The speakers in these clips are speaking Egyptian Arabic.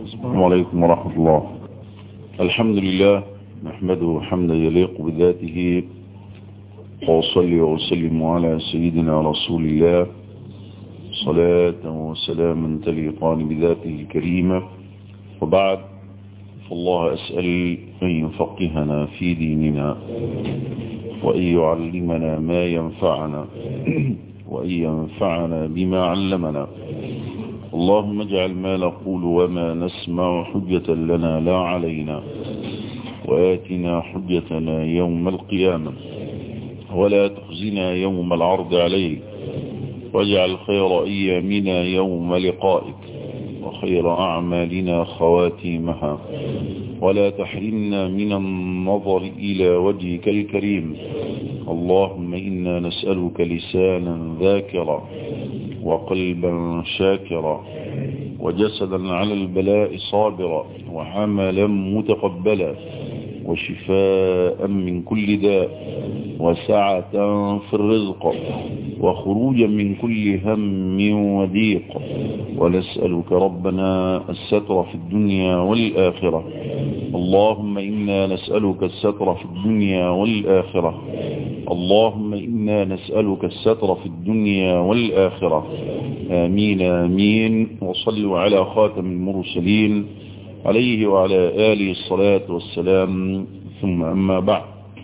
السلام عليكم ورحمة الله الحمد لله نحمده حمدا يليق بذاته وأصلي وأسلم على سيدنا رسول الله صلاة وسلاما تليقان بذاته الكريمة وبعد فالله أسأل أن يفقهنا في ديننا وأن يعلمنا ما ينفعنا وأن ينفعنا بما علمنا اللهم اجعل ما نقول وما نسمع حجة لنا لا علينا وآتنا حجتنا يوم القيامة ولا تخزنا يوم العرض عليك واجعل خير أيامنا يوم لقائك وخير أعمالنا خواتيمها ولا تحرمنا من النظر إلى وجهك الكريم اللهم إنا نسألك لسانا ذاكرا وقلبا شاكرا وجسدا على البلاء صابرا وعملا متقبلا وشفاء من كل داء وسعة في الرزق وخروجا من كل هم وضيق ونسألك ربنا الستر في الدنيا والآخرة اللهم إنا نسألك الستر في الدنيا والآخرة اللهم إنا نسألك الستر في الدنيا والآخرة آمين آمين وصلوا على خاتم المرسلين عليه وعلى آله الصلاة والسلام ثم أما بعد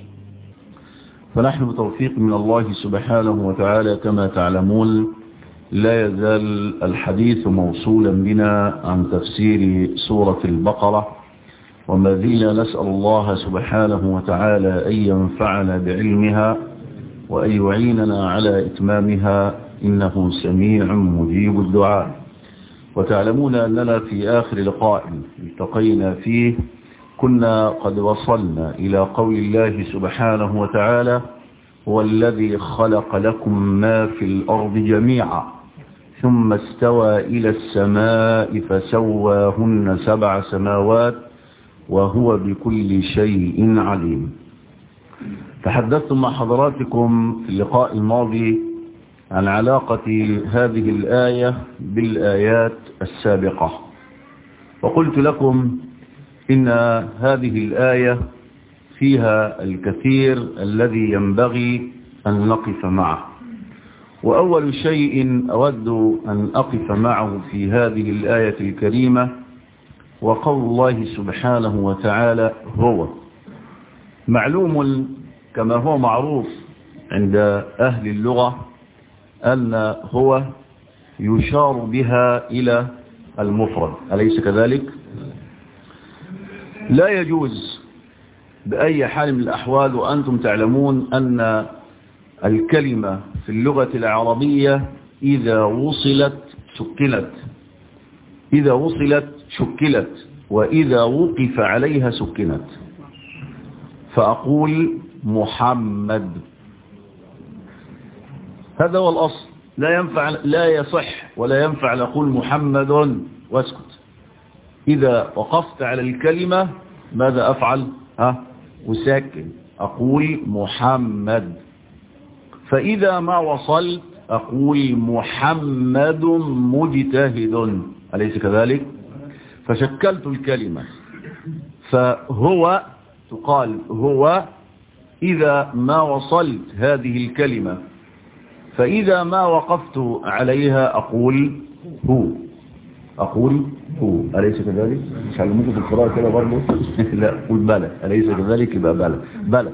فنحن بتوفيق من الله سبحانه وتعالى كما تعلمون لا يزال الحديث موصولا بنا عن تفسير سورة البقرة وما زلنا نسأل الله سبحانه وتعالى أن ينفعنا بعلمها وأن يعيننا على إتمامها إنه سميع مجيب الدعاء وتعلمون أننا في آخر لقاء التقينا فيه كنا قد وصلنا إلى قول الله سبحانه وتعالى هو الذي خلق لكم ما في الأرض جميعا ثم استوى إلى السماء فسواهن سبع سماوات وهو بكل شيء عليم تحدثت مع حضراتكم في اللقاء الماضي عن علاقة هذه الآية بالآيات السابقة وقلت لكم إن هذه الآية فيها الكثير الذي ينبغي أن نقف معه وأول شيء أود أن أقف معه في هذه الآية الكريمة وقول الله سبحانه وتعالى هو معلوم كما هو معروف عند أهل اللغة أن هو يشار بها إلى المفرد أليس كذلك لا يجوز بأي حال من الأحوال وأنتم تعلمون أن الكلمة في اللغة العربية إذا وصلت شكلت إذا وصلت شكلت وإذا وقف عليها سكنت فأقول محمد هذا هو الأصل لا ينفع لا يصح ولا ينفع نقول محمد واسكت إذا وقفت على الكلمة ماذا أفعل ها أسكن أقول محمد فإذا ما وصلت أقول محمد مجتهد أليس كذلك فشكلت الكلمة فهو تقال هو إذا ما وصلت هذه الكلمة فإذا ما وقفت عليها أقول هو أقول هو أليس كذلك مش علموكم في القراءة كده برضه لا قول بلى أليس كذلك يبقى بلى بلى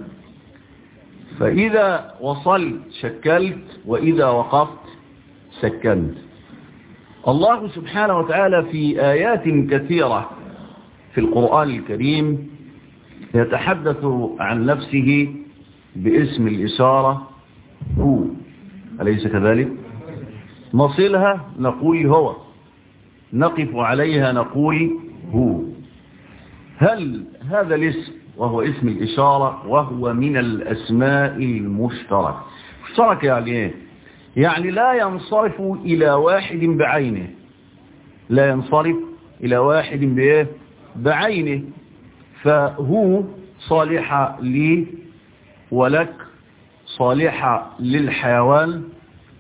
فإذا وصلت شكلت وإذا وقفت سكنت الله سبحانه وتعالى في آيات كثيرة في القرآن الكريم يتحدث عن نفسه باسم الإشارة هو أليس كذلك نصلها نقول هو نقف عليها نقول هو هل هذا الاسم وهو اسم الإشارة وهو من الأسماء المشتركة مشترك يعني ايه يعني لا ينصرف إلى واحد بعينه لا ينصرف إلى واحد بإيه بعينه فهو صالحة لي ولك صالحة للحيوان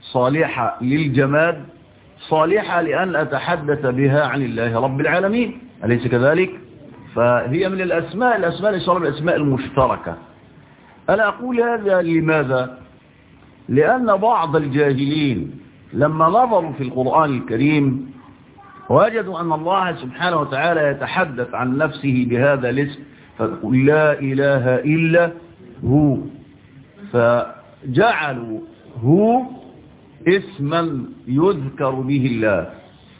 صالحة للجماد صالحة لأن أتحدث بها عن الله رب العالمين أليس كذلك فهي من الأسماء الأسماء الإشارة الأسماء المشتركة أنا أقول هذا لماذا لأن بعض الجاهلين لما نظروا في القرآن الكريم وجدوا أن الله سبحانه وتعالى يتحدث عن نفسه بهذا الاسم فقل لا إله إلا هو فجعلوا هو اسما يذكر به الله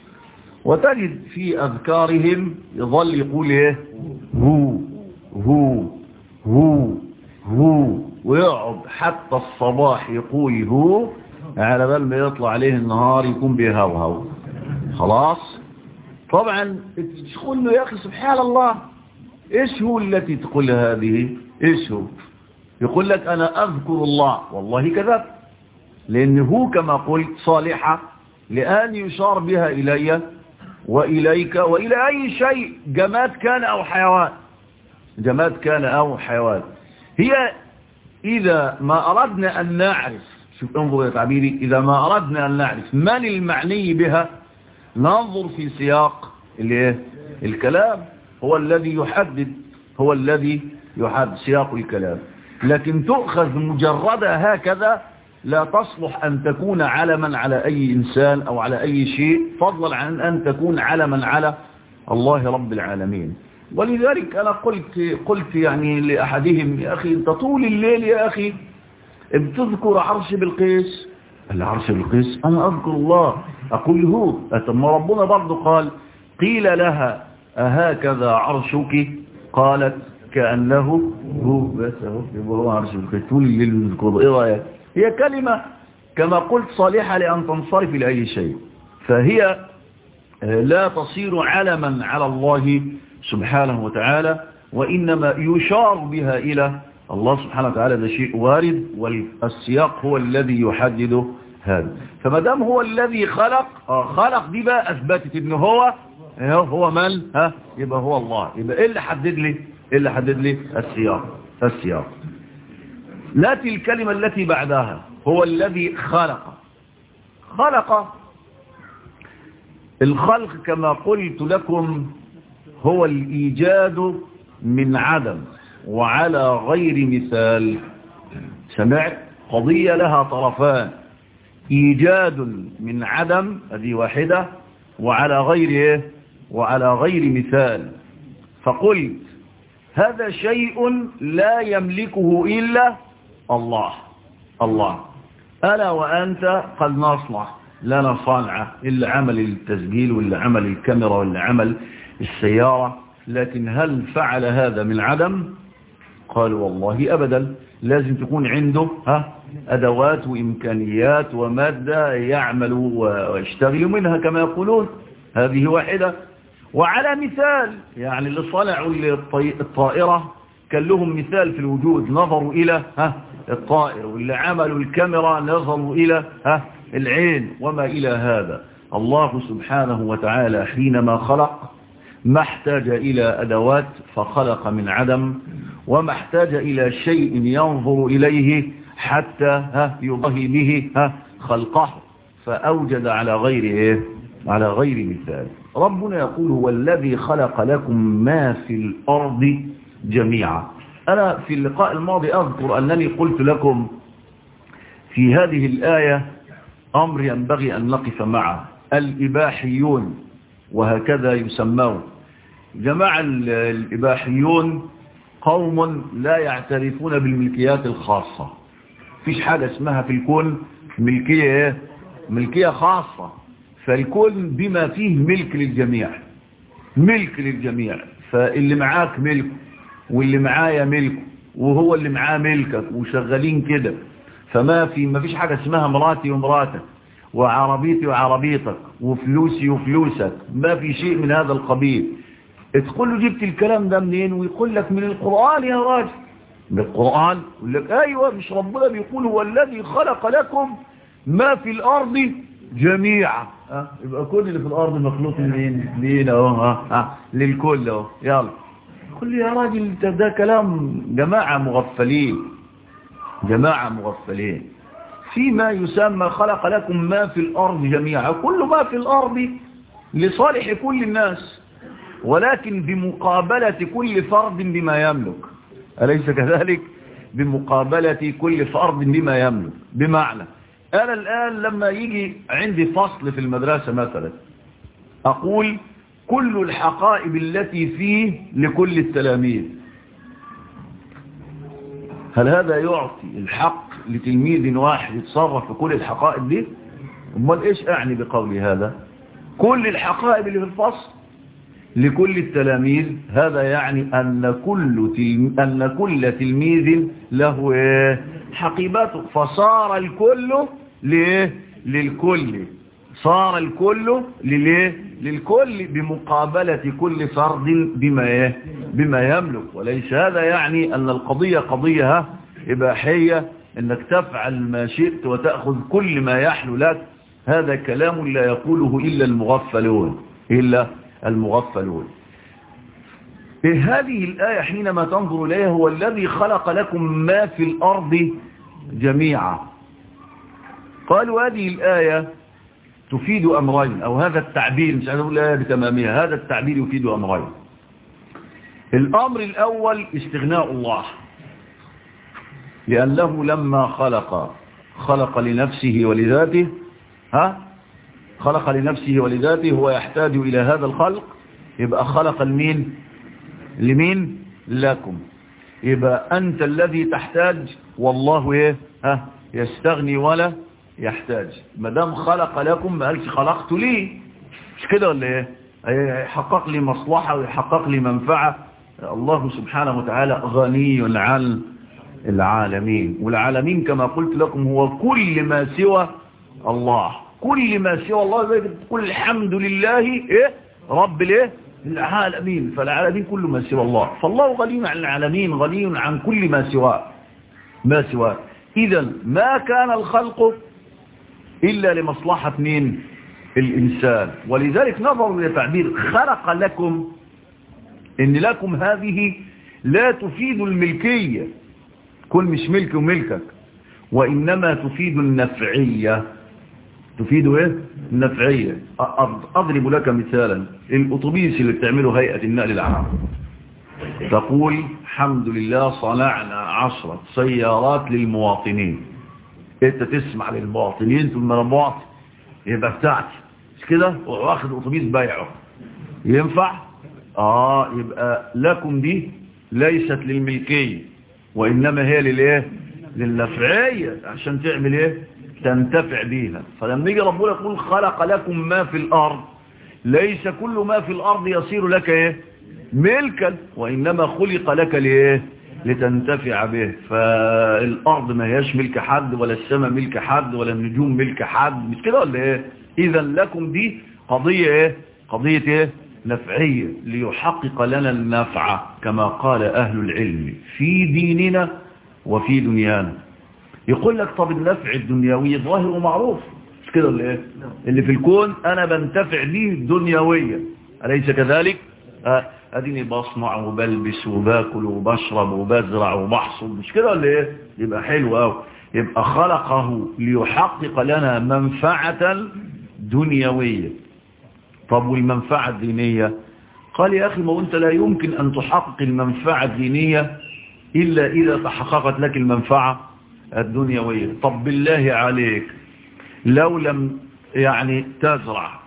وتجد في أذكارهم يظل يقول ايه هو هو هو هو ويقعد حتى الصباح يقول هو على بال ما يطلع عليه النهار يكون بيهوهو خلاص طبعا تقول له يا أخي سبحان الله إيش هو التي تقول هذه إيش هو يقول لك أنا أذكر الله والله كذب لأن هو كما قلت صالحة لأن يشار بها إلي وإليك وإلى أي شيء جماد كان أو حيوان جماد كان أو حيوان هي إذا ما أردنا أن نعرف شوف انظر يا تعبيري إذا ما أردنا أن نعرف من المعني بها ننظر في سياق الكلام هو الذي يحدد هو الذي يحدد سياق الكلام لكن تؤخذ مجردة هكذا لا تصلح أن تكون علما على أي إنسان أو على أي شيء فضلا عن أن تكون علما على الله رب العالمين ولذلك أنا قلت قلت يعني لأحدهم يا أخي أنت طول الليل يا أخي بتذكر عرش بالقيس العرش بالقيس أنا أذكر الله أقول هو أتم ربنا برضو قال قيل لها أهكذا عرشك قالت كأنه هو بس هو هو عرش بالقيس طول الليل بنذكره إيه رأيك هي كلمة كما قلت صالحة لأن تنصرف لأي شيء فهي لا تصير علما على الله سبحانه وتعالى وإنما يشار بها إلى الله سبحانه وتعالى ده شيء وارد والسياق هو الذي يحدد هذا فما دام هو الذي خلق خلق دي بقى أثبتت إن هو هو من ها يبقى هو الله يبقى إيه اللي حدد لي إيه اللي حدد لي السياق السياق ناتي الكلمة التي بعدها هو الذي خلق خلق الخلق كما قلت لكم هو الإيجاد من عدم وعلى غير مثال سمعت قضية لها طرفان إيجاد من عدم هذه واحدة وعلى غير إيه؟ وعلى غير مثال فقلت هذا شيء لا يملكه إلا الله الله أنا وأنت قد نصنع لنا صانعة إلا عمل التسجيل ولا عمل الكاميرا ولا عمل السيارة لكن هل فعل هذا من عدم قالوا والله أبدا لازم تكون عنده ها أدوات وإمكانيات ومادة يعمل ويشتغل منها كما يقولون هذه واحدة وعلى مثال يعني اللي صنعوا الطائرة كان لهم مثال في الوجود نظروا إلى ها الطائر واللي عملوا الكاميرا نظروا إلى ها العين وما إلى هذا الله سبحانه وتعالى حينما خلق ما احتاج إلى أدوات فخلق من عدم وما احتاج إلى شيء ينظر إليه حتى ها يضهي به ها خلقه فأوجد على غير إيه على غير مثال ربنا يقول هو الذي خلق لكم ما في الأرض جميعا أنا في اللقاء الماضي أذكر أنني قلت لكم في هذه الآية أمر ينبغي أن نقف معه الإباحيون وهكذا يسمون جماعة الإباحيون قوم لا يعترفون بالملكيات الخاصة فيش حاجة اسمها في الكون ملكية ايه ملكية خاصة فالكون بما فيه ملك للجميع ملك للجميع فاللي معاك ملكه واللي معايا ملكه وهو اللي معاه ملكك وشغالين كده فما في ما فيش حاجة اسمها مراتي ومراتك وعربيتي وعربيتك وفلوسي وفلوسك ما في شيء من هذا القبيل تقول له جبت الكلام ده منين ويقول لك من القرآن يا راجل من القرآن يقول لك ايوه مش ربنا بيقول هو الذي خلق لكم ما في الارض جميعا أه؟ يبقى كل اللي في الارض مخلوق منين لينا اهو ها للكل اهو يلا قل لي يا راجل ده كلام جماعة مغفلين جماعة مغفلين فيما يسمى خلق لكم ما في الأرض جميعا كل ما في الأرض لصالح كل الناس ولكن بمقابلة كل فرد بما يملك أليس كذلك بمقابلة كل فرد بما يملك بمعنى أنا الآن لما يجي عندي فصل في المدرسة مثلا أقول كل الحقائب التي فيه لكل التلاميذ هل هذا يعطي الحق لتلميذ واحد يتصرف في كل الحقائب دي امال ايش اعني بقولي هذا كل الحقائب اللي في الفصل لكل التلاميذ هذا يعني أن كل, تلم... أن كل تلميذ له إيه؟ حقيبته فصار الكل ليه؟ للكل صار الكل لليه؟ للكل بمقابلة كل فرد بما إيه؟ بما يملك وليس هذا يعني أن القضية قضية إباحية أنك تفعل ما شئت وتأخذ كل ما يحلو لك هذا كلام لا يقوله إلا المغفلون إلا المغفلون هذه الآية حينما تنظر إليها هو الذي خلق لكم ما في الأرض جميعا قالوا هذه الآية تفيد أمرين أو هذا التعبير مش عايز أقول الآية بتمامها هذا التعبير يفيد أمرين الأمر الأول استغناء الله لأنه لما خلق خلق لنفسه ولذاته ها خلق لنفسه ولذاته هو يحتاج إلى هذا الخلق يبقى خلق المين لمين لكم يبقى أنت الذي تحتاج والله إيه ها يستغني ولا يحتاج ما دام خلق لكم ما قالش خلقت لي مش كده ولا ايه يحقق لي مصلحة ويحقق لي منفعة الله سبحانه وتعالى غني عن العالمين والعالمين كما قلت لكم هو كل ما سوى الله كل ما سوى الله تقول الحمد لله إيه رب الايه العالمين فالعالمين كل ما سوى الله فالله غني عن العالمين غني عن كل ما سواه ما سواه إذا ما كان الخلق إلا لمصلحة مين الإنسان ولذلك نظروا إلى تعبير خلق لكم إن لكم هذه لا تفيد الملكية كل مش ملك وملكك وإنما تفيد النفعية تفيد ايه النفعية أضرب لك مثالا الأطوبيس اللي بتعمله هيئة النقل العام تقول الحمد لله صنعنا عشرة سيارات للمواطنين انت تسمع للمواطنين ثم المواطن يبقى بتاعتي مش كده واخد أطوبيس بيعه ينفع اه يبقى لكم دي ليست للملكية وإنما هي للايه للنفعية عشان تعمل ايه تنتفع بيها فلما يجي ربنا يقول خلق لكم ما في الأرض ليس كل ما في الأرض يصير لك ايه ملكا وإنما خلق لك ليه لتنتفع به فالأرض ما هياش ملك حد ولا السماء ملك حد ولا النجوم ملك حد مش كده ولا ايه إذا لكم دي قضية ايه قضية ايه نفعية ليحقق لنا النفع كما قال أهل العلم في ديننا وفي دنيانا يقول لك طب النفع الدنيوي ظاهر ومعروف مش كده ولا ايه اللي في الكون انا بنتفع به دنيويا أليس كذلك اديني بصنع وبلبس وباكل وبشرب وبزرع وبحصد مش كده ولا ايه يبقى حلو قوي يبقى خلقه ليحقق لنا منفعة دنيوية طب والمنفعة الدينية قال يا أخي ما أنت لا يمكن أن تحقق المنفعة الدينية إلا إذا تحققت لك المنفعة الدنيوية طب بالله عليك لو لم يعني تزرع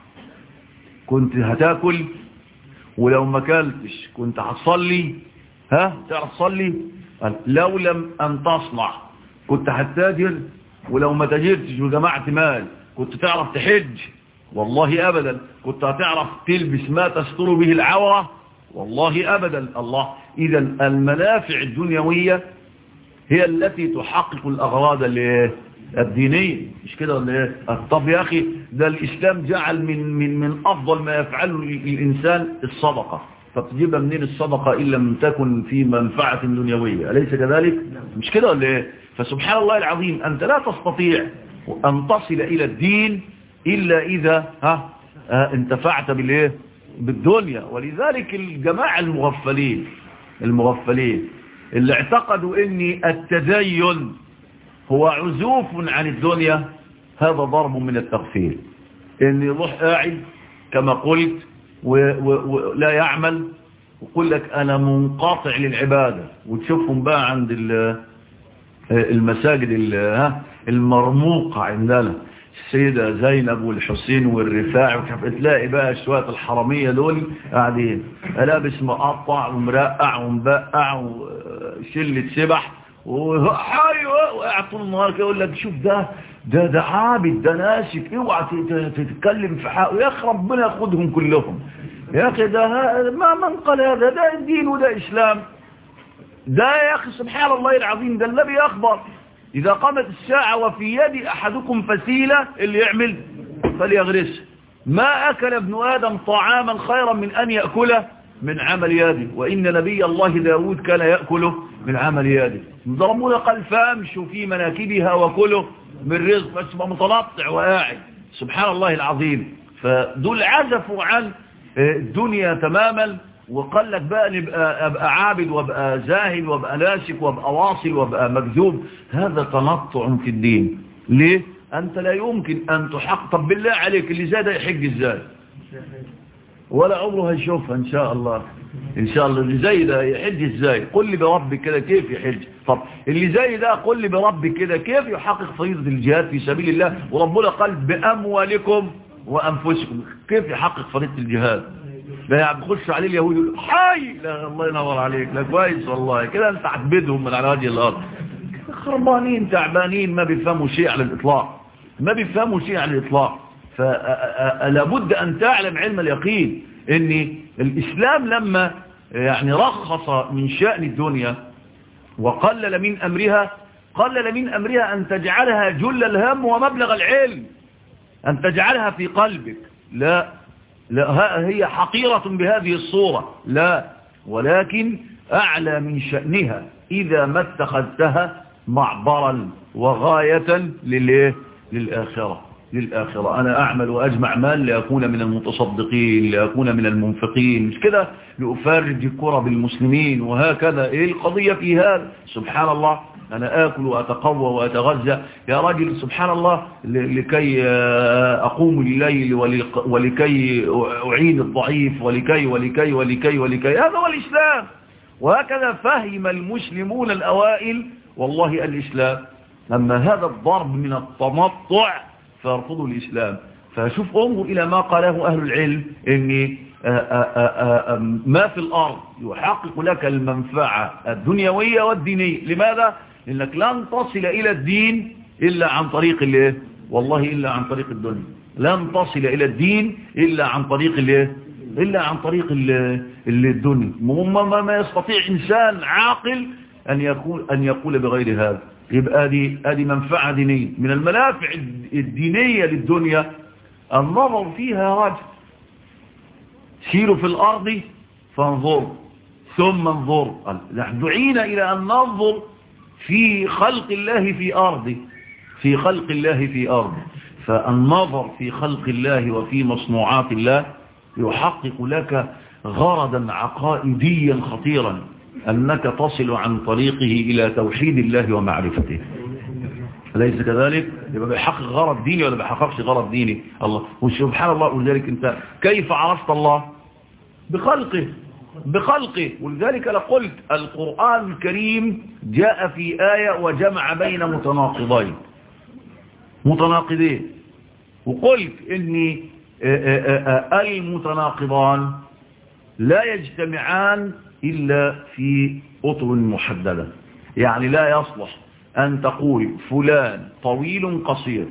كنت هتاكل ولو ما كلتش كنت هتصلي ها تعرف تصلي لو لم أن تصنع كنت هتتاجر ولو ما تاجرتش وجمعت مال كنت تعرف تحج والله أبدا كنت هتعرف تلبس ما تستر به العورة والله أبدا الله إذا المنافع الدنيوية هي التي تحقق الأغراض الدينية مش كده ولا ايه طب يا أخي ده الإسلام جعل من, من, من أفضل ما يفعله الإنسان الصدقة فتجيبها منين الصدقة إلا لم تكن في منفعة دنيوية أليس كذلك مش كده ولا ايه فسبحان الله العظيم أنت لا تستطيع أن تصل إلى الدين إلا إذا ها انتفعت بالايه بالدنيا ولذلك الجماعة المغفلين المغفلين اللي اعتقدوا ان التدين هو عزوف عن الدنيا هذا ضرب من التغفيل ان يروح قاعد كما قلت ولا يعمل ويقول لك أنا منقطع للعبادة وتشوفهم بقى عند المساجد المرموقة عندنا السيدة زينب والحسين والرفاع تلاقي بقى شوية الحرامية دول قاعدين لابس مقطع ومرقع ومبقع وشلة سبح وحي وقاعد طول النهار كده يقول لك شوف ده ده ده عابد ده ناسك اوعى تتكلم في حقه يا اخي ربنا ياخدهم كلهم يا اخي ده ما من قال هذا ده دين وده اسلام ده يا اخي سبحان الله العظيم ده النبي اخبر اذا قامت الساعة وفي يد احدكم فسيلة اللي يعمل فليغرسه ما اكل ابن ادم طعاما خيرا من ان يأكله من عمل يده وإن نبي الله داود كان يأكله من عمل يده ضربونا قال فامشوا في مناكبها وكله من رزق بس متنطع وقاعد سبحان الله العظيم فدول عزفوا عن الدنيا تماما وقال لك بقى نبقى أبقى عابد وابقى زاهد وابقى ناسك وابقى واصل وابقى مكذوب هذا تنطع في الدين ليه أنت لا يمكن أن تحق طب بالله عليك اللي زاد يحج ازاي ولا عمره هيشوفها ان شاء الله ان شاء الله اللي زي ده يحج ازاي قل لي بربك كده كيف يحج طب اللي زي ده قل لي بربك كده كيف يحقق فريضه الجهاد في سبيل الله وربنا قال باموالكم وانفسكم كيف يحقق فريضه الجهاد لا يعني بخش عليه اليهود يقول حي لا الله ينور عليك لا كويس والله كده انت عتبدهم من على وجه الارض خربانين تعبانين ما بيفهموا شيء على الاطلاق ما بيفهموا شيء على الاطلاق فلابد أن تعلم علم اليقين ان الإسلام لما يعني رخص من شأن الدنيا وقلل من أمرها قلل من أمرها أن تجعلها جل الهم ومبلغ العلم أن تجعلها في قلبك لا لا هي حقيرة بهذه الصورة لا ولكن أعلى من شأنها إذا ما اتخذتها معبرا وغاية للإيه للآخرة للآخرة أنا أعمل وأجمع مال لأكون من المتصدقين لأكون من المنفقين مش كده لأفرج كرة بالمسلمين وهكذا إيه القضية في هذا سبحان الله أنا آكل وأتقوى وأتغذى يا راجل سبحان الله لكي أقوم الليل ولكي أعين الضعيف ولكي ولكي ولكي ولكي هذا هو الإسلام وهكذا فهم المسلمون الأوائل والله الإسلام أما هذا الضرب من التمطع فيرفضوا الإسلام فشوف انظر إلى ما قاله أهل العلم إن ما في الأرض يحقق لك المنفعة الدنيوية والدينية لماذا؟ لأنك لن تصل إلى الدين إلا عن طريق الايه والله إلا عن طريق الدنيا لن تصل إلى الدين إلا عن طريق الايه إلا عن طريق الدنيا ما, ما يستطيع إنسان عاقل أن يقول, أن يقول بغير هذا يبقى دي ادي منفعة دينية من المنافع الدينية للدنيا النظر فيها رجل سيروا في الأرض فانظروا ثم انظروا دعينا إلى أن ننظر في خلق الله في أرضه في خلق الله في أرضه فالنظر في خلق الله وفي مصنوعات الله يحقق لك غرضا عقائديا خطيرا أنك تصل عن طريقه إلى توحيد الله ومعرفته أليس كذلك يبقى بيحقق غرض ديني ولا بيحققش غرض ديني الله وسبحان الله ولذلك أنت كيف عرفت الله بخلقه بخلقه ولذلك لقلت القرآن الكريم جاء في آية وجمع بين متناقضين متناقضين وقلت إني المتناقضان لا يجتمعان إلا في أطر محددة يعني لا يصلح أن تقول فلان طويل قصير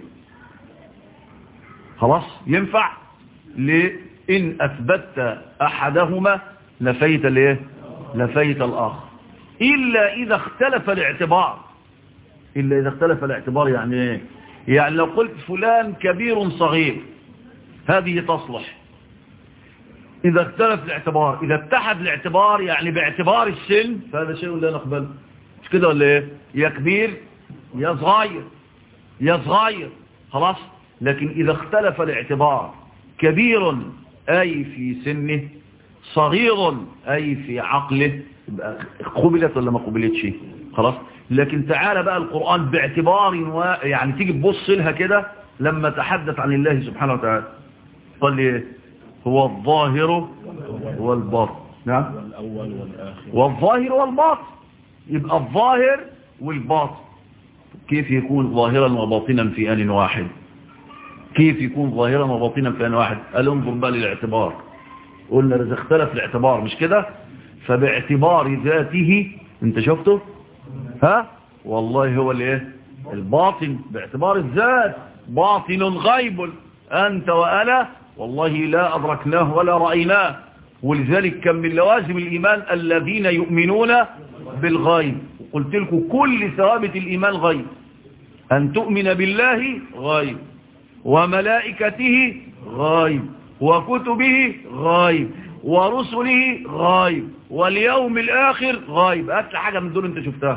خلاص ينفع لإن أثبتت أحدهما نفيت الايه نفيت الآخر إلا إذا اختلف الاعتبار إلا إذا اختلف الاعتبار يعني ايه يعني لو قلت فلان كبير صغير هذه تصلح إذا اختلف الاعتبار إذا اتحد الاعتبار يعني باعتبار السن فهذا شيء لا نقبل مش كده ولا ايه يا كبير يا صغير يا صغير خلاص لكن إذا اختلف الاعتبار كبير أي في سنه صغير أي في عقله قبلت ولا ما قبلتش خلاص لكن تعالى بقى القرآن باعتبار و... يعني تيجي تبص لها كده لما تحدث عن الله سبحانه وتعالى قال لي هو الظاهر والباطن نعم والأول والآخر والظاهر والباطن يبقى الظاهر والباطن كيف يكون ظاهرا وباطنا في آن واحد كيف يكون ظاهرا وباطنا في آن واحد قال انظر بقى للاعتبار قلنا إذا اختلف الاعتبار مش كده فباعتبار ذاته انت شفته ها والله هو الايه الباطن باعتبار الذات باطن غيب أنت وأنا والله لا أدركناه ولا رأيناه ولذلك كم من لوازم الإيمان الذين يؤمنون بالغيب قلت لكم كل ثوابت الإيمان غيب أن تؤمن بالله غيب وملائكته غيب وكتبه غيب ورسله غيب واليوم الآخر غيب هات لي حاجة من دول انت شفتها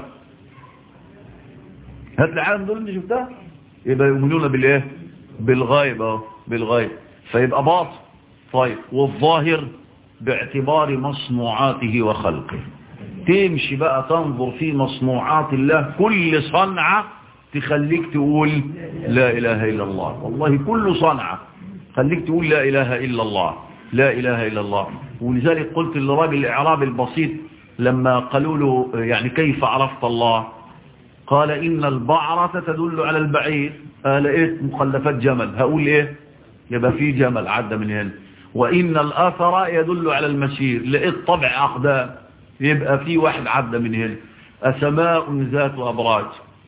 هات لي حاجة من دول انت شفتها يبقى يؤمنون بالايه بالغيب اهو بالغيب فيبقى باطن طيب والظاهر باعتبار مصنوعاته وخلقه تمشي بقى تنظر في مصنوعات الله كل صنعة تخليك تقول لا إله إلا الله والله كل صنعة خليك تقول لا إله إلا الله لا إله إلا الله ولذلك قلت للراجل الإعراب البسيط لما قالوا له يعني كيف عرفت الله قال إن البعرة تدل على البعير قال إيه مخلفات جمل هقول إيه يبقى في جمل عدى من هنا وإن الأثر يدل على المسير لقيت طبع أقدام يبقى في واحد عدى من هنا أسماء ذات أبراج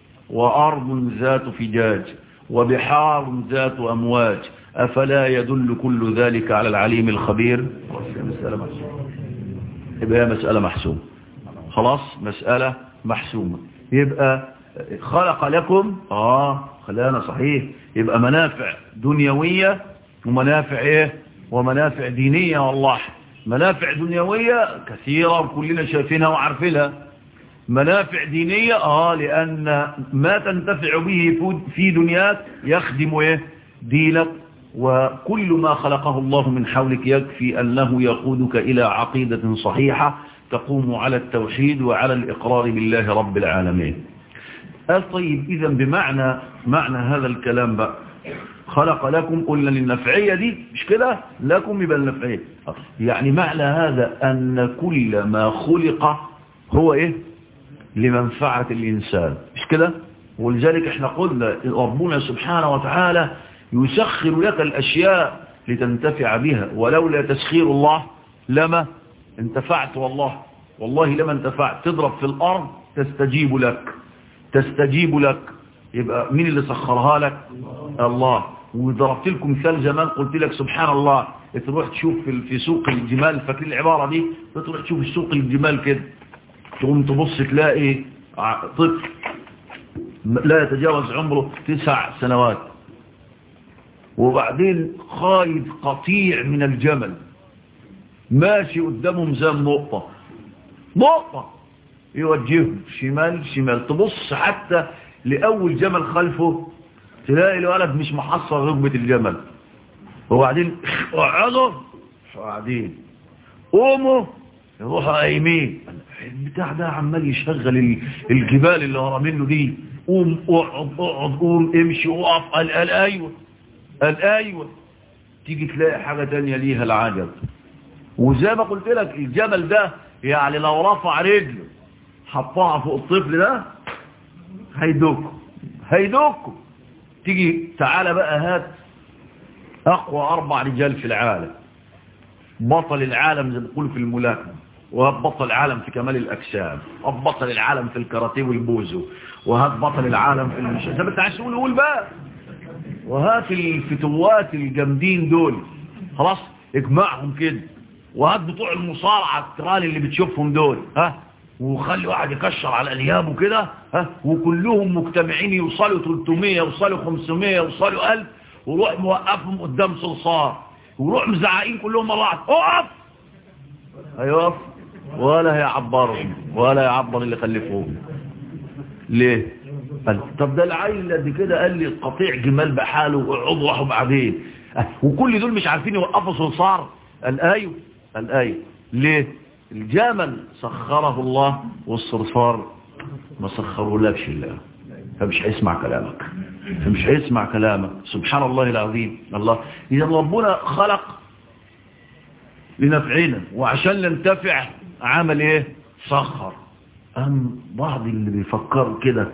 وأرض ذات فجاج وبحار ذات أمواج أفلا يدل كل ذلك على العليم الخبير مسألة محسومة يبقى مسألة محسومة خلاص مسألة محسومة يبقى خلق لكم آه خلانا صحيح يبقى منافع دنيوية ومنافع إيه ومنافع دينية والله منافع دنيوية كثيرة وكلنا شايفينها وعارفينها منافع دينية آه لأن ما تنتفع به في دنياك يخدم إيه دينك وكل ما خلقه الله من حولك يكفي أنه يقودك إلى عقيدة صحيحة تقوم على التوحيد وعلى الإقرار بالله رب العالمين قال طيب إذا بمعنى معنى هذا الكلام بقى خلق لكم قلنا للنفعية دي مش كده لكم يبقى النفعية يعني معنى هذا أن كل ما خلق هو إيه لمنفعة الإنسان مش كده ولذلك احنا قلنا ربنا سبحانه وتعالى يسخر لك الأشياء لتنتفع بها ولولا تسخير الله لما انتفعت والله والله لما انتفعت تضرب في الأرض تستجيب لك تستجيب لك يبقى مين اللي سخرها لك الله وضربت لكم مثال زمان قلت لك سبحان الله تروح تشوف في سوق الجمال فاكرين العبارة دي تروح تشوف سوق الجمال كده تقوم تبص تلاقي طفل لا يتجاوز عمره تسع سنوات وبعدين خايد قطيع من الجمل ماشي قدامهم زي النقطة نقطة يوجههم شمال شمال تبص حتى لأول جمل خلفه تلاقي الولد مش محصر ركبة الجمل وبعدين اقعدوا قاعدين قوموا يروحوا قايمين البتاع ده عمال يشغل الجبال اللي ورا منه دي قوم اقعد اقعد قوم امشي اقف قال قال ايوه قال ايوه تيجي تلاقي حاجة تانية ليها العجب وزي ما قلت لك الجبل ده يعني لو رفع رجله حطها فوق الطفل ده هيدوكوا هيدوكوا تيجي تعالى بقى هات اقوى اربع رجال في العالم بطل العالم زي ما بيقولوا في الملاكمه وهات بطل العالم في كمال الاجسام وهات بطل العالم في الكاراتيه والبوزو وهات بطل العالم في المش زي ما انت عايز تقول قول بقى وهات الفتوات الجامدين دول خلاص اجمعهم كده وهات بتوع المصارعه الترال اللي بتشوفهم دول ها وخلي واحد يكشر على انيابه كده ها وكلهم مجتمعين يوصلوا 300 يوصلوا 500 يوصلوا 1000 وروح موقفهم قدام صلصار وروح مزعقين كلهم مره واحده اقف هيقف ولا هيعبرهم ولا يعبر اللي خلفوهم ليه قال طب ده العيل اللي قد كده قال لي قطيع جمال بحاله وقعدوا راحوا بعدين وكل دول مش عارفين يوقفوا صلصار قال ايوه قال ايوه ليه الجمل سخره الله والصرصار ما سخره لكش الله فمش هيسمع كلامك فمش هيسمع كلامك سبحان الله العظيم الله إذا ربنا خلق لنفعنا وعشان ننتفع عمل ايه سخر أم بعض اللي بيفكروا كده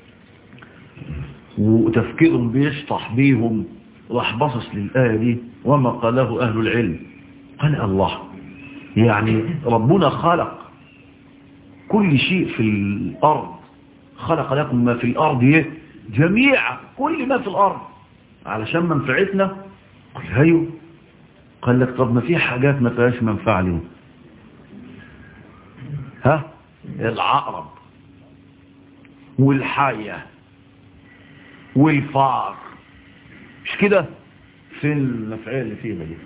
وتفكيرهم بيشطح بيهم راح بصص للآية دي وما قاله أهل العلم قال الله يعني ربنا خلق كل شيء في الأرض خلق لكم ما في الأرض ايه جميعا كل ما في الأرض علشان منفعتنا قل هيو قال لك طب ما في حاجات ما فيهاش منفعة لهم ها العقرب والحية والفار مش كده فين النفعية اللي فيها دي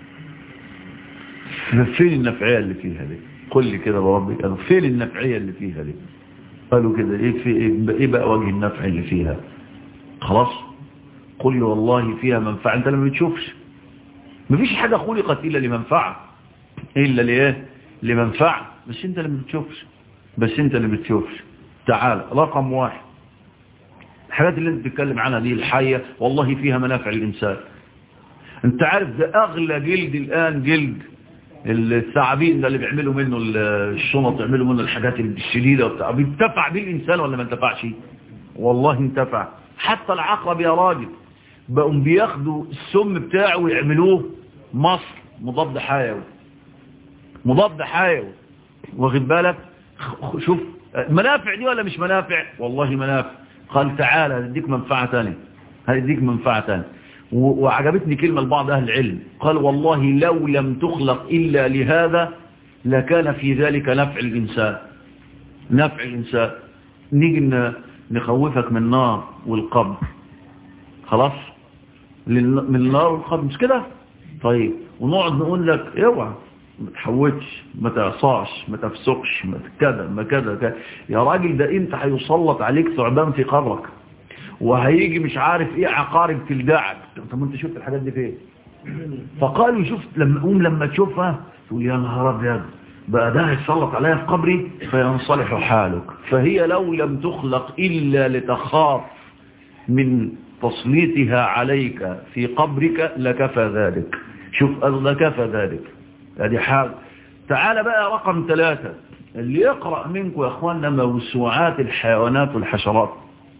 فين النفعية اللي فيها دي قل لي كده بربي قالوا فين النفعية اللي فيها دي قالوا كده ايه في ايه بقى وجه النفع اللي فيها خلاص قل لي والله فيها منفعة انت لما بتشوفش مفيش حاجة خلقت الا لمنفعة الا لايه لمنفعة بس انت اللي ما بتشوفش بس انت اللي بتشوفش تعال رقم واحد الحاجات اللي انت بتتكلم عنها دي الحية والله فيها منافع للإنسان انت عارف ده اغلى جلد الان جلد الثعابين ده اللي بيعملوا منه الشنط يعملوا منه الحاجات الشديدة وبتاع بينتفع بيه الإنسان ولا ما انتفعش والله انتفع حتى العقرب يا راجل بقوا بياخدوا السم بتاعه ويعملوه مصر مضاد حيوي مضاد حيوي واخد بالك شوف منافع دي ولا مش منافع والله منافع قال تعالى هديك منفعة تانية هديك منفعة تانية وعجبتني كلمة لبعض أهل العلم قال والله لو لم تخلق إلا لهذا لكان في ذلك نفع الإنسان نفع الإنسان نيجي نخوفك من النار والقبر خلاص من النار والقبر مش كده طيب ونقعد نقول لك اوعى ما تحوتش ما تعصاش ما تفسقش ما كذا ما كذا كذا يا راجل ده انت هيسلط عليك ثعبان في قبرك وهيجي مش عارف ايه عقارب تلدعك طب انت شفت الحاجات دي فين فقالوا شفت لما قوم لما تشوفها تقول يا نهار ابيض بقى ده هيتسلط عليا في قبري فينصلح حالك فهي لو لم تخلق الا لتخاف من تسليطها عليك في قبرك لكفى ذلك شوف لكفى ذلك هذه حال تعال بقى رقم ثلاثة اللي يقرأ منكم يا اخواننا موسوعات الحيوانات والحشرات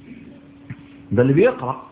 ده اللي بيقرأ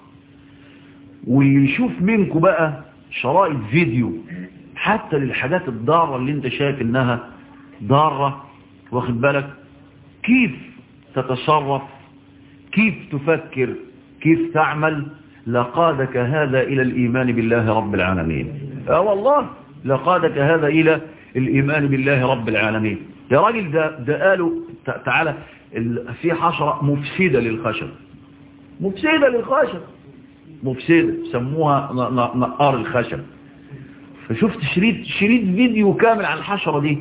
واللي يشوف منكم بقى شرائط فيديو حتى للحاجات الضارة اللي انت شايف انها ضارة واخد بالك كيف تتصرف كيف تفكر كيف تعمل لقادك هذا إلى الإيمان بالله رب العالمين اه والله لقادك هذا إلى الإيمان بالله رب العالمين يا راجل ده, ده قالوا تعالى في حشرة مفسدة للخشب مفسدة للخشب مفسدة سموها نقار الخشب فشفت شريط, شريط فيديو كامل عن الحشرة دي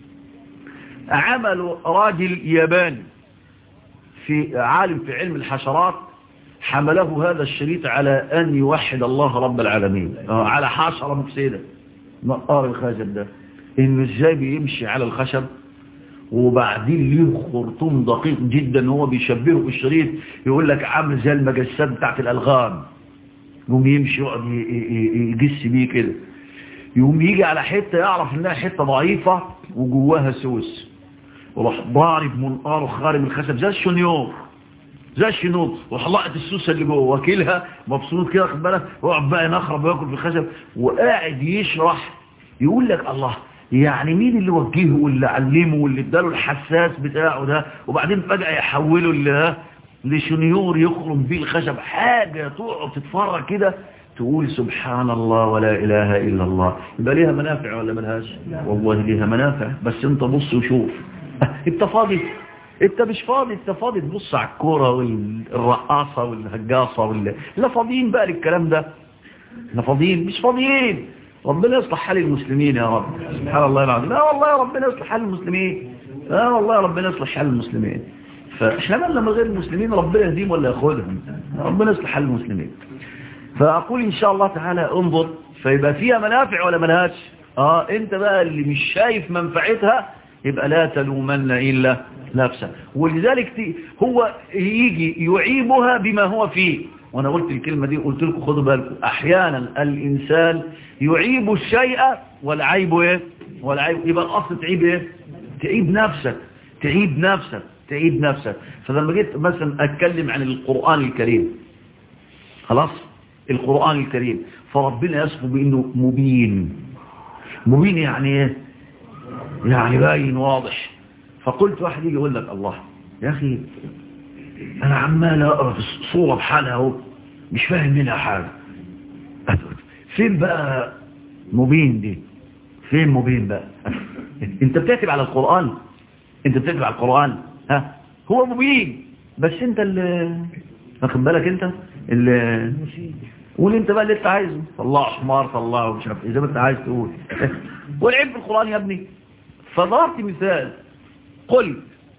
عملوا راجل ياباني في عالم في علم الحشرات حمله هذا الشريط على أن يوحد الله رب العالمين على حشرة مفسدة نقار الخشب ده انه ازاي بيمشي على الخشب وبعدين ليه خرطوم دقيق جدا هو بيشبهه بالشريط يقول لك عامل زي المجسات بتاعت الالغام يقوم يمشي يقعد يجس بيه كده يقوم يجي على حته يعرف انها حته ضعيفه وجواها سوس وراح ضارب منقاره خارم الخشب زي الشنيور زي الشنوط وراح لقط السوسه اللي جوه واكلها مبسوط كده خد بالك ويقعد بقى ينخرب وياكل في الخشب وقاعد يشرح يقول لك الله يعني مين اللي وجهه واللي علمه واللي اداله الحساس بتاعه ده وبعدين فجأة يحوله اللي لشنيور يخرم بيه الخشب حاجة تقعد تتفرج كده تقول سبحان الله ولا إله إلا الله يبقى ليها منافع ولا ملهاش والله ليها منافع بس انت بص وشوف انت فاضي انت مش فاضي انت فاضي تبص على الكوره والرقاصة والهجاصة وال... لا فاضيين بقى للكلام ده احنا فاضيين مش فاضيين ربنا يصلح حال المسلمين يا رب سبحان الله العظيم لا والله يا ربنا يصلح حال المسلمين لا والله يا ربنا يصلح حال المسلمين فاحنا مالنا من غير المسلمين ربنا يهديهم ولا ياخذهم ربنا يصلح حال المسلمين فاقول ان شاء الله تعالى انظر فيبقى فيها منافع ولا ملهاش اه انت بقى اللي مش شايف منفعتها يبقى لا تلومن إلا نفسه ولذلك هو يجي يعيبها بما هو فيه وانا قلت الكلمة دي قلت لكم خدوا بالكم احيانا الانسان يعيب الشيء والعيب ايه والعيب يبقى الاصل تعيب ايه تعيب نفسك تعيب نفسك تعيب نفسك فلما جيت مثلا اتكلم عن القرآن الكريم خلاص القرآن الكريم فربنا يصفه بانه مبين مبين يعني ايه يعني باين واضح فقلت واحد يجي يقول لك الله يا اخي انا عمال اقرا في الصوره بحالها اهو مش فاهم منها حاجه فين بقى مبين دي فين مبين بقى انت بتكتب على القران انت بتكتب على القران ها هو مبين بس انت اللي واخد بالك انت اللي قول انت بقى اللي انت عايزه طلعه حمار طلعه مش عارف ايه زي ما انت عايز تقول والعيب في القران يا ابني فضربت مثال قلت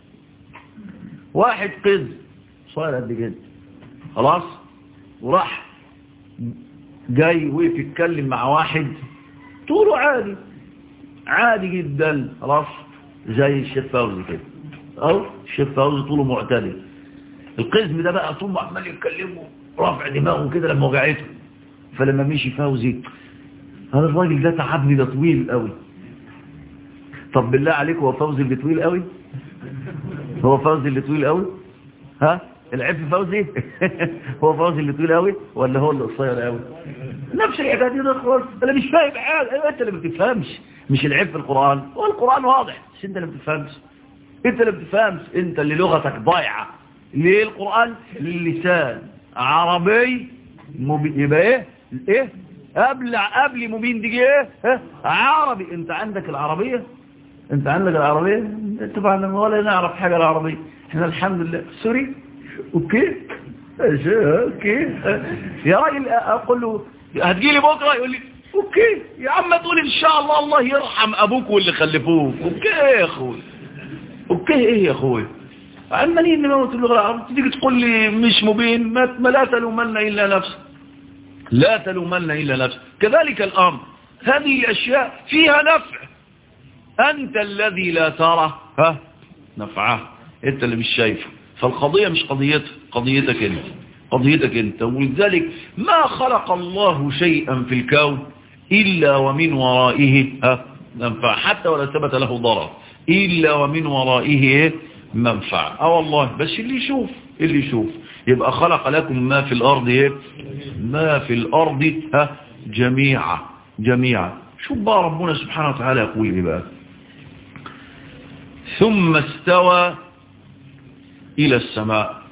واحد قز صاير قد كده خلاص وراح جاي وقف يتكلم مع واحد طوله عادي عادي جدا خلاص زي الشيخ فوزي كده اهو الشيخ فوزي طوله معتدل القزم ده بقى طول عمال يتكلمه رافع دماغه كده لما وجعته فلما مشي فوزي هذا الراجل ده تعبني ده طويل قوي طب بالله عليك هو فوزي اللي طويل قوي هو فوزي اللي طويل قوي ها العيب في فوزي هو فوزي اللي طويل قوي ولا هو اللي قصير قوي نفس الحكايه دي ده خالص انا مش فاهم حاجه ايوه انت اللي ما بتفهمش مش العيب في القران هو القران واضح بس انت اللي ما بتفهمش انت اللي ما بتفهمش انت اللي لغتك ضايعه ليه القران اللسان عربي مبين يبقى ايه ايه قبل قبل مبين دي ايه ها؟ عربي انت عندك العربيه انت عندك العربيه طبعا ولا نعرف حاجه العربيه احنا الحمد لله سوري اوكي اوكي يا راجل اقول له هتجي لي بكره يقول لي اوكي يا عم تقول ان شاء الله الله يرحم ابوك واللي خلفوك اوكي يا اخوي اوكي ايه يا اخوي عمالين نموت اللغه العربيه تيجي تقول لي مش مبين ما ما لا تلومن الا نفسك لا تلومن الا نفسك كذلك الامر هذه الاشياء فيها نفع انت الذي لا ترى ها نفعه انت اللي مش شايفه فالقضية مش قضيتك قضيتك انت قضيتك انت ولذلك ما خلق الله شيئا في الكون إلا ومن ورائه ها منفعة حتى ولا ثبت له ضرر إلا ومن ورائه منفعة اه والله بس اللي يشوف اللي يشوف يبقى خلق لكم ما في الأرض ايه ما في الأرض ها جميعا جميعا شوف بقى ربنا سبحانه وتعالى يقول ايه بقى ثم استوى إلى السماء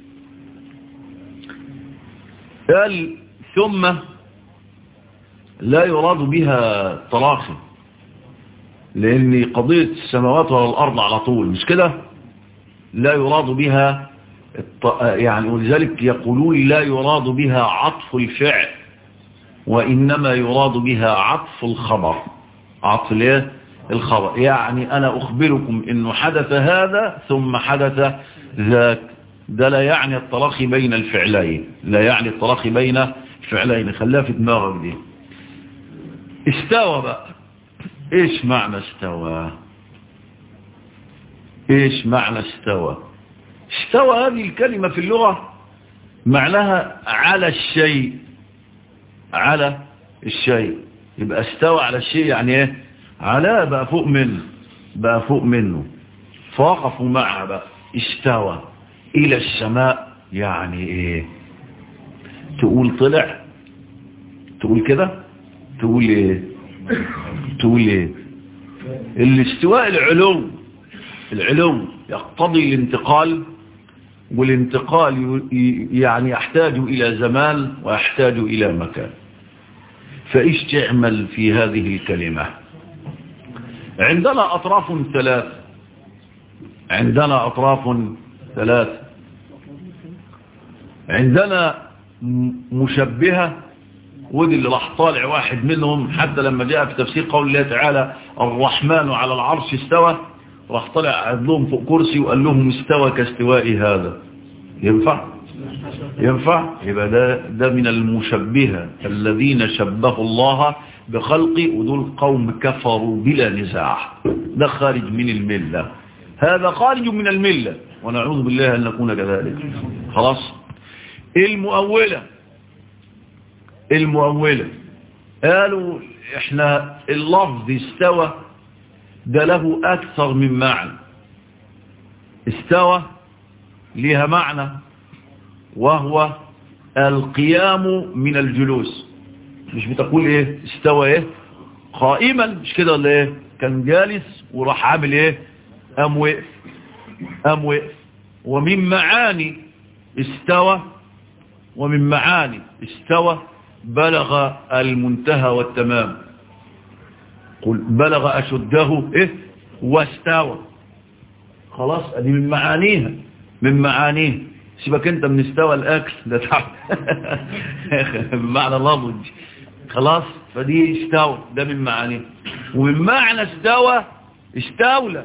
قال ثم لا يراد بها تراخي لأن قضية السماوات والأرض على طول مش كده لا يراد بها يعني ولذلك يقولون لا يراد بها عطف الفعل وإنما يراد بها عطف الخبر عطف الايه الخبر يعني أنا أخبركم أنه حدث هذا ثم حدث ذاك ده لا يعني التراخي بين الفعلين لا يعني التراخي بين الفعلين خليها في دماغك دي استوى بقى ايش معنى استوى ايش معنى استوى استوى هذه الكلمة في اللغة معناها على الشيء على الشيء يبقى استوى على الشيء يعني ايه على بقى فوق منه بقى فوق منه فوقفوا معها بقى استوى الى السماء يعني ايه تقول طلع تقول كده تقول ايه تقول ايه الاستواء العلو العلو يقتضي الانتقال والانتقال يعني يحتاج الى زمان ويحتاج الى مكان فايش تعمل في هذه الكلمة عندنا اطراف ثلاث عندنا اطراف ثلاث عندنا مشبهة ودي اللي راح طالع واحد منهم حتى لما جاء في تفسير قول الله تعالى الرحمن على العرش استوى راح طلع قعد لهم فوق كرسي وقال لهم استوى كاستواء هذا ينفع ينفع يبقى ده ده من المشبهة الذين شبهوا الله بخلقه ودول قوم كفروا بلا نزاع ده خارج من الملة هذا خارج من الملة ونعوذ بالله أن نكون كذلك خلاص المؤولة المؤولة قالوا احنا اللفظ استوى ده له أكثر من معنى استوى لها معنى وهو القيام من الجلوس مش بتقول ايه استوى ايه قائما مش كده ولا ايه كان جالس وراح عامل ايه قام وقف قام وقف ومن معاني استوى ومن معاني استوى بلغ المنتهى والتمام قل بلغ أشده إيه واستوى خلاص دي من معانيها من معانيه سيبك انت من استوى الأكل ده تعب بمعنى اللفظ خلاص فدي استوى ده من معانيه ومن معنى استوى استولى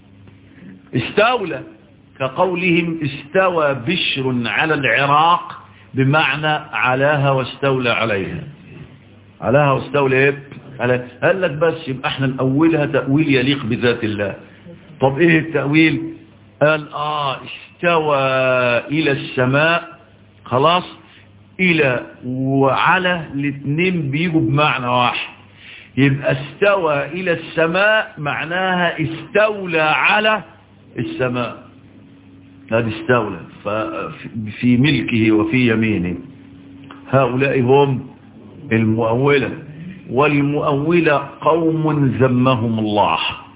استولى كقولهم استوى بشر على العراق بمعنى علاها واستولى عليها علاها واستولى ايه على قال لك بس يبقى احنا نأولها تأويل يليق بذات الله طب ايه التأويل قال اه استوى الى السماء خلاص الى وعلى الاثنين بيجوا بمعنى واحد يبقى استوى الى السماء معناها استولى على السماء هذه استولى في ملكه وفي يمينه هؤلاء هم المؤولة والمؤولة قوم ذمهم الله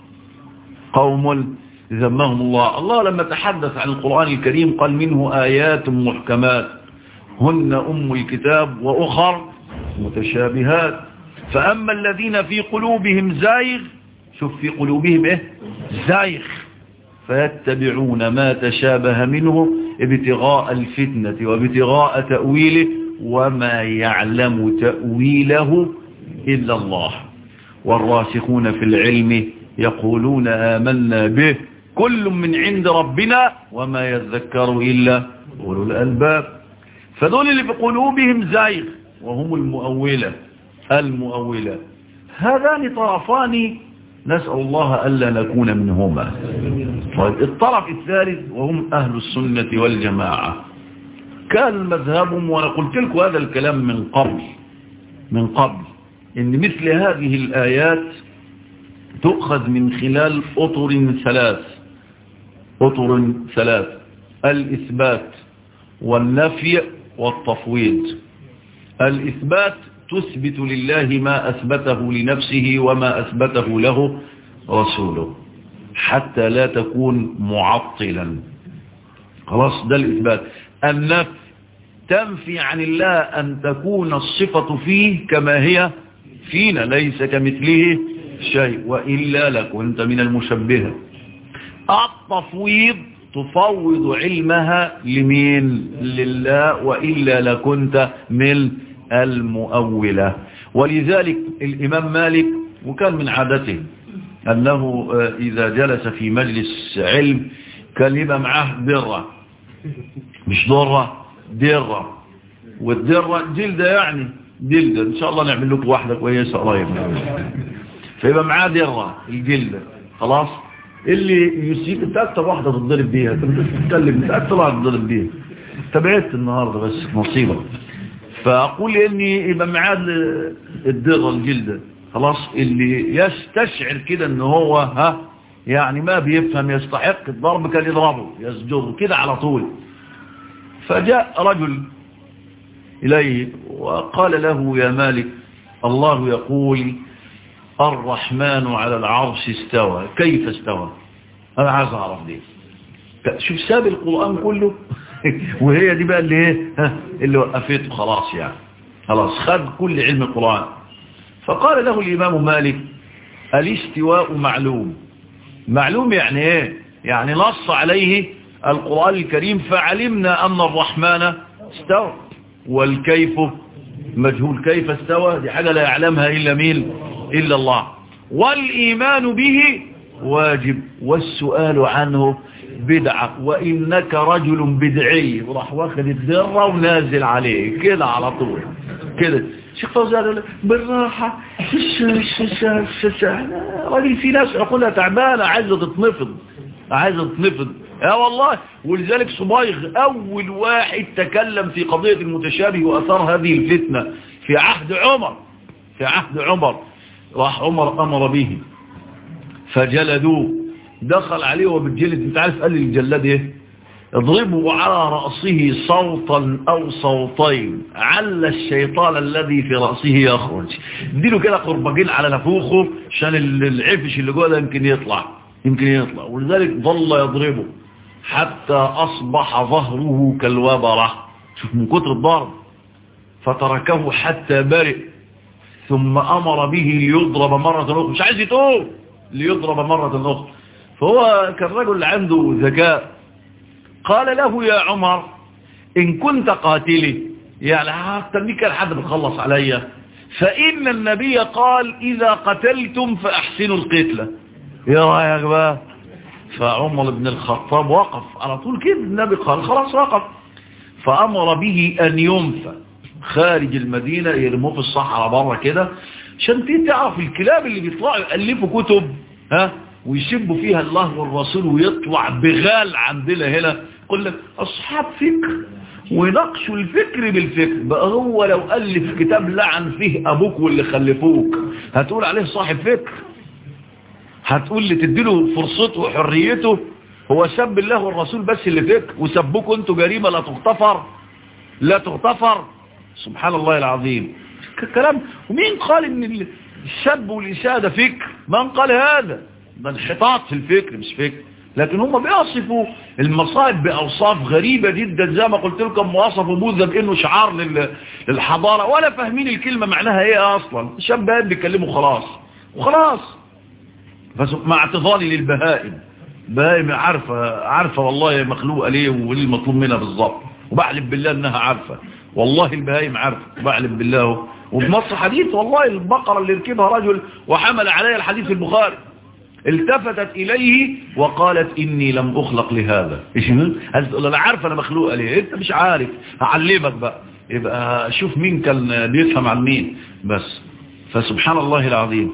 قوم ذمهم الله الله لما تحدث عن القرآن الكريم قال منه آيات محكمات هن أم الكتاب وأخر متشابهات فأما الذين في قلوبهم زايغ شوف في قلوبهم إيه زايغ فيتبعون ما تشابه منه ابتغاء الفتنة وابتغاء تأويله وما يعلم تأويله إلا الله والراسخون في العلم يقولون آمنا به كل من عند ربنا وما يذكر إلا أولو الألباب فدول اللي في قلوبهم زايغ وهم المؤولة المؤولة هذان طرفان نسأل الله ألا نكون منهما طيب الطرف الثالث وهم أهل السنة والجماعة كان مذهبهم وأنا قلت لكم هذا الكلام من قبل من قبل إن مثل هذه الآيات تؤخذ من خلال أطر ثلاث أطر ثلاث الإثبات والنفي والتفويض الإثبات تثبت لله ما أثبته لنفسه وما أثبته له رسوله حتى لا تكون معطلا خلاص ده الإثبات النفي تنفي عن الله أن تكون الصفة فيه كما هي فينا ليس كمثله شيء وإلا لكنت من المشبهة التفويض تفوض علمها لمين لله وإلا لكنت من المؤولة ولذلك الإمام مالك وكان من عادته أنه إذا جلس في مجلس علم كان يبقى معاه درة مش ضرة درة والدرة جلدة يعني جلدة إن شاء الله نعمل لكم واحدة كويسة قريب فيبقى معاه درة الجلدة خلاص اللي يسيب انت اكتر واحدة تضرب بيها انت بتتكلم انت اكتر واحدة تضرب بيها تبعت النهاردة بس مصيبة فأقول إني يبقى معاه الدرة الجلدة خلاص اللي يستشعر كده ان هو ها يعني ما بيفهم يستحق الضرب كان يضربه يسجره كده على طول فجاء رجل إليه وقال له يا مالك الله يقول الرحمن على العرش استوى كيف استوى أنا عايز أعرف دي شوف ساب القرآن كله وهي دي بقى اللي ايه اللي وقفته خلاص يعني خلاص خد كل علم القرآن فقال له الإمام مالك الاستواء معلوم معلوم يعني ايه يعني نص عليه القرآن الكريم فعلمنا أن الرحمن استوى والكيف مجهول كيف استوى دي حاجة لا يعلمها إلا مين إلا الله والإيمان به واجب والسؤال عنه بدعة وإنك رجل بدعي وراح واخد الدرة ونازل عليه كده على طول كده شيخ فوزان يقول بالراحة راجل في ناس عقولها تعبانة عايزة تتنفض عايزة تتنفض يا والله ولذلك صبايغ أول واحد تكلم في قضية المتشابه وأثار هذه الفتنة في عهد عمر في عهد عمر راح عمر أمر به فجلدوه دخل عليه وبالجلد انت عارف قال لي الجلاد ايه اضربوا على رأسه صوتا او صوتين عل الشيطان الذي في رأسه يخرج اديله كده قربجين على نفوخه عشان العفش اللي جوه ده يمكن يطلع يمكن يطلع ولذلك ظل يضربه حتى اصبح ظهره كالوبرة شوف من كتر الضرب فتركه حتى برئ ثم امر به ليضرب مرة اخرى مش عايز يتوب ليضرب مرة اخرى فهو كان رجل عنده ذكاء قال له يا عمر إن كنت قاتلي يعني هستنيك لحد ما تخلص عليا فإن النبي قال إذا قتلتم فأحسنوا القتلة يا رأيك بقى فعمر بن الخطاب وقف على طول كده النبي قال خلاص وقف فأمر به أن ينفى خارج المدينة يرموه في الصحراء بره كده عشان تعرف الكلاب اللي بيطلعوا يألفوا كتب ها ويسبوا فيها الله والرسول ويطلع بغال عندنا هنا يقول لك أصحاب فكر ويناقشوا الفكر بالفكر بقى هو لو ألف كتاب لعن فيه أبوك واللي خلفوك هتقول عليه صاحب فكر هتقول لي تديله فرصته وحريته هو سب الله والرسول بس اللي فكر وسبوكوا انتوا جريمة لا تغتفر لا تغتفر سبحان الله العظيم كلام ومين قال ان السب والإساءة فكر من قال هذا ده انحطاط في الفكر مش فكر لكن هم بيصفوا المصائب بأوصاف غريبة جدا زي ما قلت لكم وصفوا بوذا بأنه شعار للحضارة ولا فاهمين الكلمة معناها ايه اصلا الشباب بيتكلموا خلاص وخلاص بس مع اعتذاري للبهائم بهائم عارفة عارفة والله مخلوقة ليه وايه المطلوب منها بالظبط وبعلم بالله انها عارفة والله البهائم عارفة وبعلم بالله وبنص حديث والله البقرة اللي ركبها رجل وحمل عليها الحديث البخاري التفتت إليه وقالت إني لم أخلق لهذا إيش تقول أنا عارف أنا مخلوق ليه أنت مش عارف هعلمك بقى يبقى شوف مين كان بيفهم عن مين بس فسبحان الله العظيم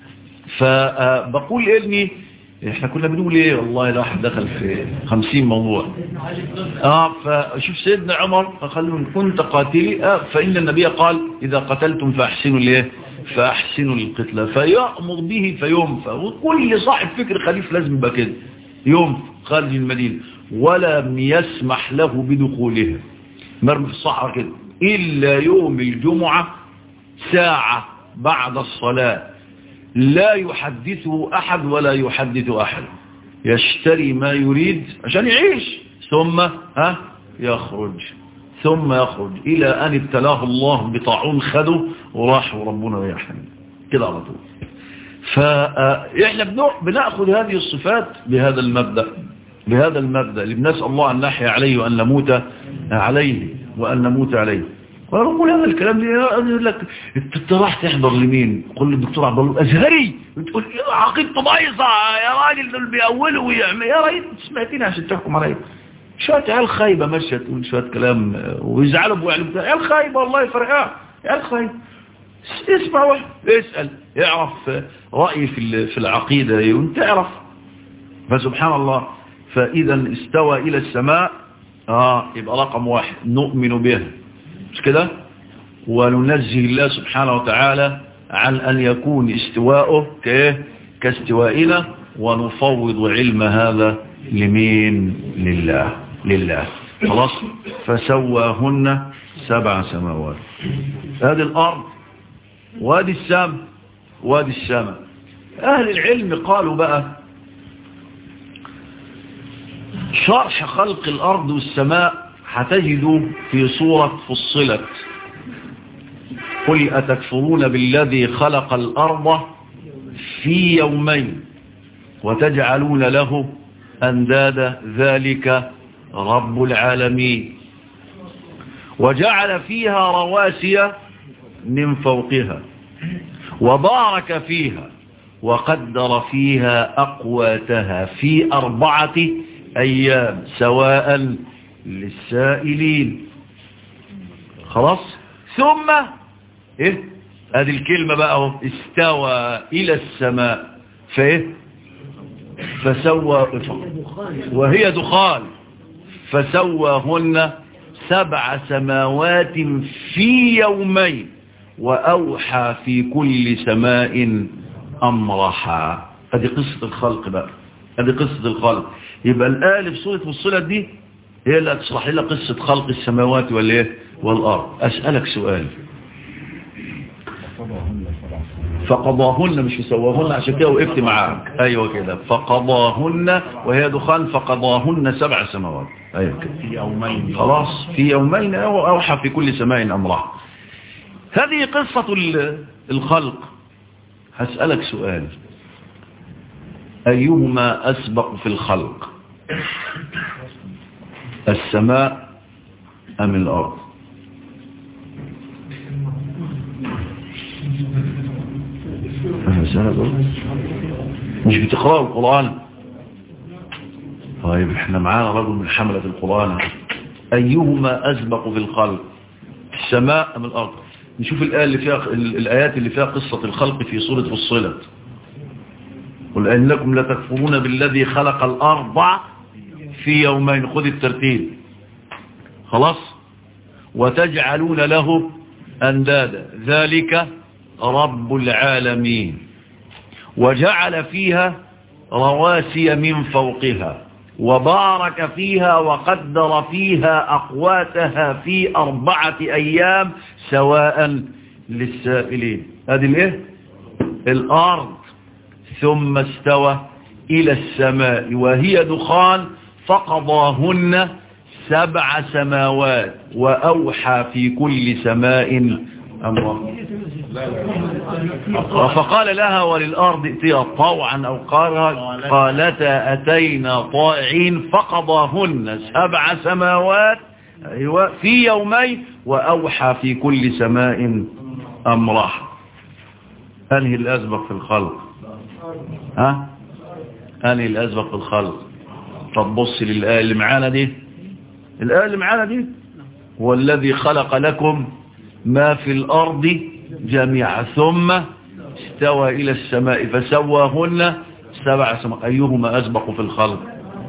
فبقول إني احنا كنا بنقول ايه والله الواحد دخل في خمسين موضوع اه فشوف سيدنا عمر قال كنت قاتلي آه فإن النبي قال إذا قتلتم فأحسنوا ليه فأحسنوا القتلة فيأمر به فينفى وكل صاحب فكر خليف لازم يبقى كده ينفى خارج المدينة ولم يسمح له بدخولها مرمي في الصحراء كده إلا يوم الجمعة ساعة بعد الصلاة لا يحدثه أحد ولا يحدث أحد يشتري ما يريد عشان يعيش ثم ها يخرج ثم يخرج إلى أن ابتلاه الله بطاعون خده وراح وربنا يحمي كده على طول فإحنا بنأخذ هذه الصفات بهذا المبدأ بهذا المبدأ اللي بنسأل الله أن نحيا عليه وأن نموت عليه وأن نموت عليه ونقول هذا الكلام ليه يقول لك انت راح تحضر لمين قل للدكتور عبد الله الازهري بتقول عقيدته بايظه يا راجل دول بيأولوا ويعمل يا راجل سمعتني عشان تحكم عليا شوية عيال خايبة ماشية تقول شوية كلام ويزعلوا بوعلم عيال خايبة والله فرقاء عيال خايبة اسمع واحد اسأل اعرف رأي في في العقيدة وانت اعرف فسبحان الله فإذا استوى إلى السماء اه يبقى رقم واحد نؤمن بها مش كده وننزه الله سبحانه وتعالى عن أن يكون استواؤه كاستوائنا ونفوض علم هذا لمين لله لله خلاص فسواهن سبع سماوات هذه الأرض وادي السماء وادي السماء أهل العلم قالوا بقى شرح خلق الأرض والسماء هتجدوا في صورة فصلت قل أتكفرون بالذي خلق الأرض في يومين وتجعلون له أنداد ذلك رب العالمين وجعل فيها رواسي من فوقها وبارك فيها وقدر فيها أقواتها في أربعة أيام سواء للسائلين خلاص ثم ايه ادي الكلمة بقى اهو استوى الى السماء فايه فسوى وهي دخان فسواهن سبع سماوات في يومين وأوحى في كل سماء أمرها هذه قصة الخلق بقى هذه قصة الخلق يبقى الآية في سورة فصلت دي هي اللي هتشرح لنا قصة خلق السماوات والإيه والأرض أسألك سؤال فقضاهن مش يسواهن عشان كده وقفت معاك ايوه كده فقضاهن وهي دخان فقضاهن سبع سماوات ايوه كده في يومين خلاص في يومين أو اوحى في كل سماء امرها هذه قصة ال- الخلق هسألك سؤال أيهما أسبق في الخلق السماء أم الأرض مسألة بقى. مش بتقرأوا القرآن طيب احنا معانا رجل من حملة القرآن أيهما أسبق في الخلق السماء أم الأرض نشوف الآية اللي فيها الآيات اللي فيها قصة الخلق في سورة فصلت قل أنكم لتكفرون بالذي خلق الأرض في يومين خذ الترتيب خلاص وتجعلون له أندادا ذلك رب العالمين وجعل فيها رواسي من فوقها وبارك فيها وقدر فيها أقواتها في أربعة أيام سواء للسائلين هذه الايه الأرض ثم استوى إلى السماء وهي دخان فقضاهن سبع سماوات وأوحى في كل سماء أمرها فقال لها وللأرض ائتيا طوعا أو قارها قالتا أتينا طائعين فقضاهن سبع سماوات أيوة في يومين وأوحى في كل سماء أمرها أنهي الأسبق في الخلق ها أنهي الأسبق في الخلق طب بص للآية اللي معانا دي الآية اللي معانا دي هو الذي خلق لكم ما في الأرض جميعا ثم استوى إلى السماء فسواهن سبع سماء أيهما أسبق في الخلق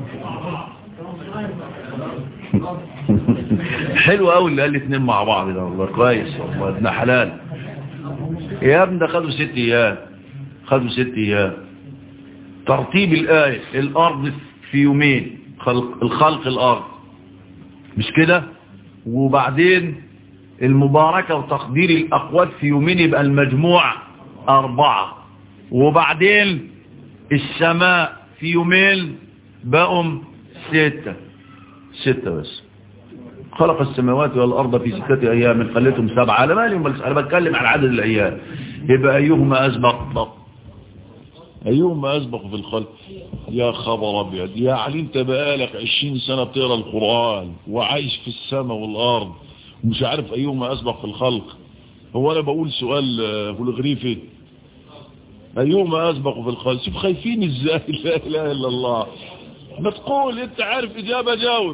حلو قوي اللي قال لي اتنين مع بعض ده والله كويس والله ابن حلال يا ابن ده خدوا ست ايام خدوا ست ايام ترتيب الآية الأرض في يومين خلق الخلق الأرض مش كده وبعدين المباركة وتقدير الأقوات في يومين يبقى المجموع أربعة وبعدين السماء في يومين بقوا ستة ستة بس خلق السماوات والأرض في ستة أيام خليتهم سبعة على مالهم أنا بتكلم عن عدد الأيام يبقى أيهما أسبق طب أيهما أسبق في الخلق يا خبر أبيض يا علي أنت بقالك عشرين سنة بتقرا القرآن وعايش في السماء والأرض ومش عارف أيهما أسبق في الخلق هو أنا بقول سؤال بلغريفي أيهما أسبق في الخلق شوف خايفين إزاي لا إله إلا الله ما تقول أنت عارف إجابة جاوب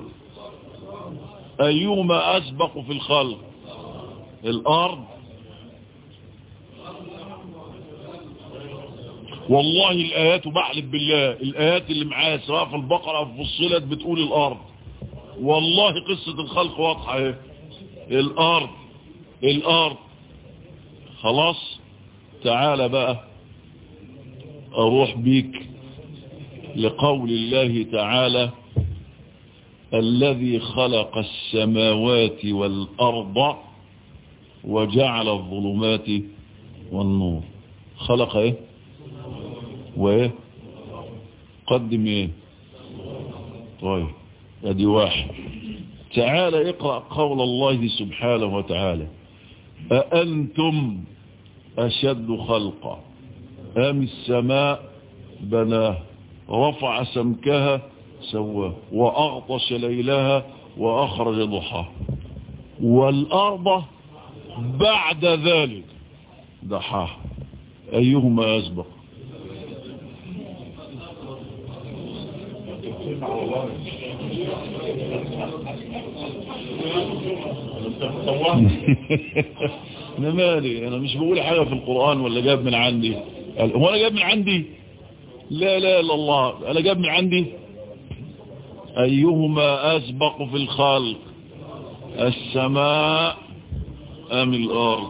أيهما أسبق في الخلق الأرض والله الآيات وبحلف بالله الآيات اللي معايا سواء في البقرة أو في الصلت بتقول الأرض والله قصة الخلق واضحة اهي الأرض الأرض خلاص تعال بقى أروح بيك لقول الله تعالى الذي خلق السماوات والأرض وجعل الظلمات والنور خلق ايه وايه قدم ايه طيب ادي واحد تعالى اقرأ قول الله سبحانه وتعالى أأنتم أشد خلقا أم السماء بناه رفع سمكها سواه وأغطش ليلها وأخرج ضحاها والأرض بعد ذلك ضحاها أيهما أسبق انا مالي انا مش بقول حاجة في القرآن ولا جاب من عندي هو انا جاب من عندي لا لا الا الله انا جاب من عندي ايهما اسبق في الخلق السماء ام الارض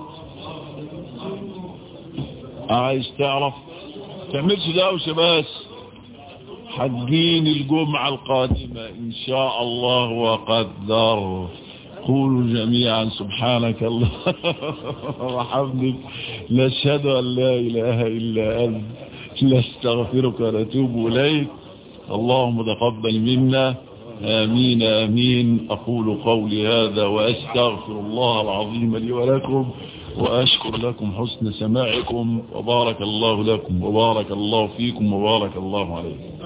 عايز تعرف تعملش دوشة بس حجين الجمعة القادمة إن شاء الله وقدر قولوا جميعا سبحانك الله وحمدك نشهد أن لا إله إلا أنت نستغفرك ونتوب إليك اللهم تقبل منا آمين آمين أقول قولي هذا وأستغفر الله العظيم لي ولكم وأشكر لكم حسن سماعكم وبارك الله لكم وبارك الله فيكم وبارك الله عليكم